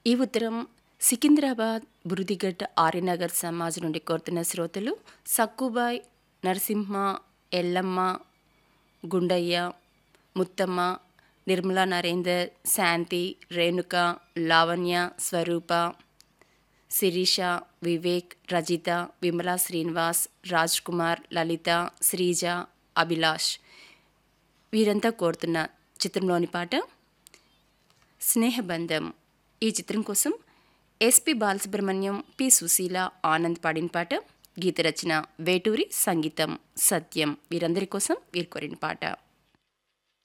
ఈ ఉత్తరం సికింద్రాబాద్ బురుదిగడ్ ఆర్యనగర్ సమాజ్ నుండి కోరుతున్న శ్రోతలు సక్కుబాయ్ నరసింహ ఎల్లమ్మ గుండయ్య ముత్తమ్మ నిర్మలా నరేందర్ శాంతి రేణుక లావణ్య స్వరూప శిరీష వివేక్ రజిత విమలా శ్రీనివాస్ రాజ్ కుమార్ లలిత శ్రీజ అభిలాష్ వీరంతా కోరుతున్న చిత్రంలోని పాట స్నేహబంధం ఈ చిత్రం కోసం ఎస్పి బాలసుబ్రహ్మణ్యం పి సుశీల ఆనంద్ పాడిన పాట గీత రచన వేటూరి సంగీతం సత్యం వీరందరి కోసం వీరు కోరిన పాట